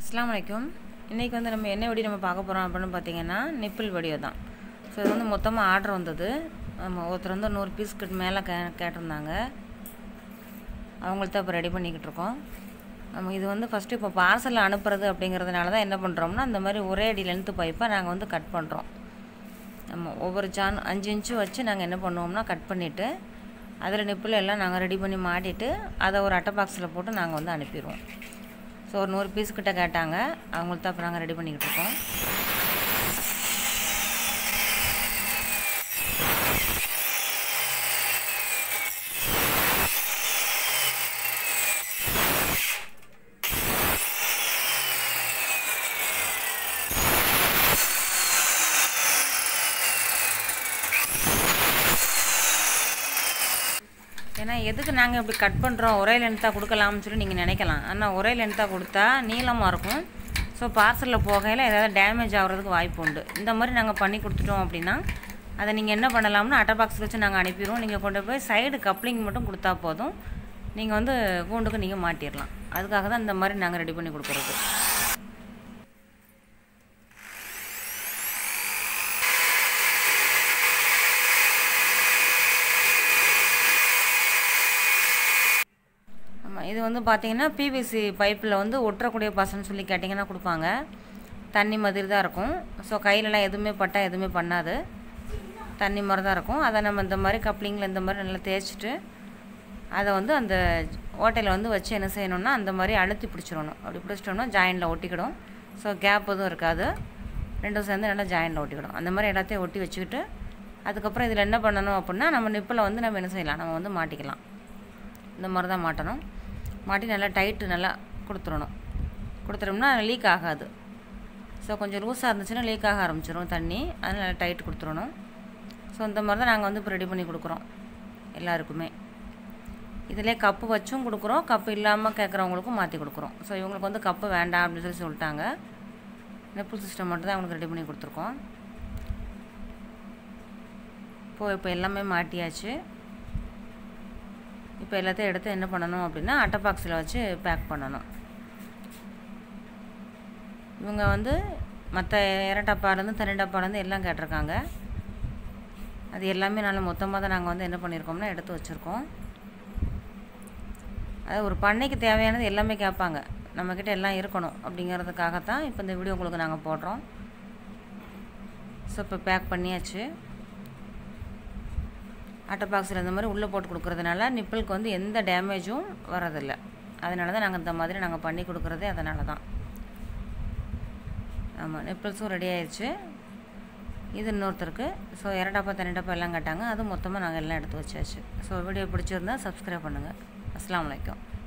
அஸ்ஸலாமு அலைக்கும் இன்றைக்கி வந்து நம்ம என்ன வீடியோ நம்ம பார்க்க போகிறோம் அப்படின்னு பார்த்தீங்கன்னா நிப்பிள் வீடியோ தான் ஸோ இது வந்து மொத்தமாக ஆர்டர் வந்தது நம்ம ஒருத்தர் வந்து நூறு பீஸ்க்கு மேலே கே கேட்டிருந்தாங்க அவங்கள்ட்ட இப்போ ரெடி பண்ணிக்கிட்டு இருக்கோம் நம்ம இது வந்து ஃபஸ்ட்டு இப்போ பார்சலில் அனுப்புறது அப்படிங்கிறதுனால தான் என்ன பண்ணுறோம்னா இந்த மாதிரி ஒரே அடி லென்த்து பைப்பை நாங்கள் வந்து கட் பண்ணுறோம் நம்ம ஒவ்வொரு ஜான் அஞ்சு இன்ச்சு வச்சு நாங்கள் என்ன பண்ணுவோம்னா கட் பண்ணிவிட்டு அதில் நிப்பிள் எல்லாம் நாங்கள் ரெடி பண்ணி மாட்டிட்டு அதை ஒரு அட்டை பாக்ஸில் போட்டு நாங்கள் வந்து அனுப்பிடுவோம் ஸோ ஒரு நூறு பீஸ் கிட்ட கேட்டாங்க அவங்கள்ட்ட அப்போ நாங்கள் ரெடி பண்ணிக்கிட்டு இருக்கோம் ஏன்னா எதுக்கு நாங்கள் இப்படி கட் பண்ணுறோம் ஒரே லென்த்தாக கொடுக்கலாம்னு சொல்லி நீங்கள் நினைக்கலாம் ஆனால் ஒரே லென்த்தாக கொடுத்தா நீளமாக இருக்கும் ஸோ பார்சலில் போகையில் ஏதாவது டேமேஜ் ஆகிறதுக்கு வாய்ப்பு உண்டு இந்த மாதிரி நாங்கள் பண்ணி கொடுத்துட்டோம் அப்படின்னா அதை நீங்கள் என்ன பண்ணலாம்னா அட்டை பாக்ஸ் வச்சு நாங்கள் அனுப்பிடுவோம் நீங்கள் கொண்டு போய் சைடு கப்ளிங் மட்டும் கொடுத்தா போதும் நீங்கள் வந்து கூண்டுக்கு நீங்கள் மாட்டிடலாம் அதுக்காக தான் இந்த மாதிரி நாங்கள் ரெடி பண்ணி கொடுக்குறது ஆமாம் இது வந்து பார்த்தீங்கன்னா பிவிசி பைப்பில் வந்து ஒட்டுறக்கூடிய பசன்னு சொல்லி கேட்டிங்கன்னா கொடுப்பாங்க தண்ணி மாதிரி தான் இருக்கும் ஸோ கையிலலாம் எதுவுமே பட்டால் எதுவுமே பண்ணாது தண்ணி மாதிரி தான் இருக்கும் அதை நம்ம இந்த மாதிரி கப்ளிங்கில் இந்த மாதிரி நல்லா தேய்ச்சிட்டு அதை வந்து அந்த ஓட்டையில் வந்து வச்சு என்ன செய்யணும்னா அந்த மாதிரி அழுத்தி பிடிச்சிடணும் அப்படி பிடிச்சிட்டோம்னா ஜாயிண்டில் ஒட்டிக்கிடும் ஸோ கேப் எதுவும் இருக்காது ரெண்டும் சேர்ந்து நல்லா ஜாயிண்டில் ஒட்டிக்கிடும் அந்த மாதிரி எல்லாத்தையும் ஒட்டி வச்சுக்கிட்டு அதுக்கப்புறம் இதில் என்ன பண்ணணும் அப்படின்னா நம்ம நிப்பில் வந்து நம்ம என்ன செய்யலாம் நம்ம வந்து மாட்டிக்கலாம் இந்த மாதிரி தான் மாட்டணும் மாட்டி நல்லா டைட்டு நல்லா கொடுத்துடணும் கொடுத்துட்டோம்னா லீக் ஆகாது ஸோ கொஞ்சம் லூஸாக இருந்துச்சுன்னா லீக் ஆக ஆரம்பிச்சிடும் தண்ணி அதனால் நல்லா டைட் கொடுத்துடணும் ஸோ இந்த மாதிரி தான் நாங்கள் வந்து இப்போ ரெடி பண்ணி கொடுக்குறோம் எல்லாருக்குமே இதிலே கப்பு வச்சும் கொடுக்குறோம் கப்பு இல்லாமல் கேட்குறவங்களுக்கும் மாற்றி கொடுக்குறோம் ஸோ இவங்களுக்கு வந்து கப்பு வேண்டாம் அப்படின்னு சொல்லி சொல்லிட்டாங்க நெப்புள் சிஸ்டம் மட்டும் தான் அவங்களுக்கு ரெடி பண்ணி கொடுத்துருக்கோம் இப்போ இப்போ எல்லாமே மாட்டியாச்சு இப்போ எல்லாத்தையும் எடுத்து என்ன பண்ணணும் அப்படின்னா அட்டை பாக்ஸில் வச்சு பேக் பண்ணணும் இவங்க வந்து மற்ற இர டப்பாலேருந்து தனி டப்பாலேருந்து எல்லாம் கேட்டிருக்காங்க அது எல்லாமே நல்ல மொத்தமாக தான் நாங்கள் வந்து என்ன பண்ணியிருக்கோம்னா எடுத்து வச்சுருக்கோம் அது ஒரு பண்ணைக்கு தேவையானது எல்லாமே கேட்பாங்க நம்மக்கிட்ட எல்லாம் இருக்கணும் அப்படிங்கிறதுக்காகத்தான் இப்போ இந்த வீடியோ உங்களுக்கு நாங்கள் போடுறோம் ஸோ இப்போ பேக் பண்ணியாச்சு அட்டை பாக்ஸில் இந்த மாதிரி உள்ளே போட்டு கொடுக்குறதுனால நிப்பிளுக்கு வந்து எந்த டேமேஜும் வரதில்லை அதனால தான் நாங்கள் இந்த மாதிரி நாங்கள் பண்ணி கொடுக்குறதே அதனால தான் ஆமாம் நிப்பிள்ஸும் ரெடி ஆயிடுச்சு இது இன்னொருத்தருக்கு ஸோ இரட்டப்பா தனிட்டப்பா எல்லாம் கேட்டாங்க அது மொத்தமாக நாங்கள் எல்லாம் எடுத்து வச்சாச்சு ஸோ வீடியோ பிடிச்சிருந்தா சப்ஸ்கிரைப் பண்ணுங்கள் அஸ்லாம் வலைக்கம்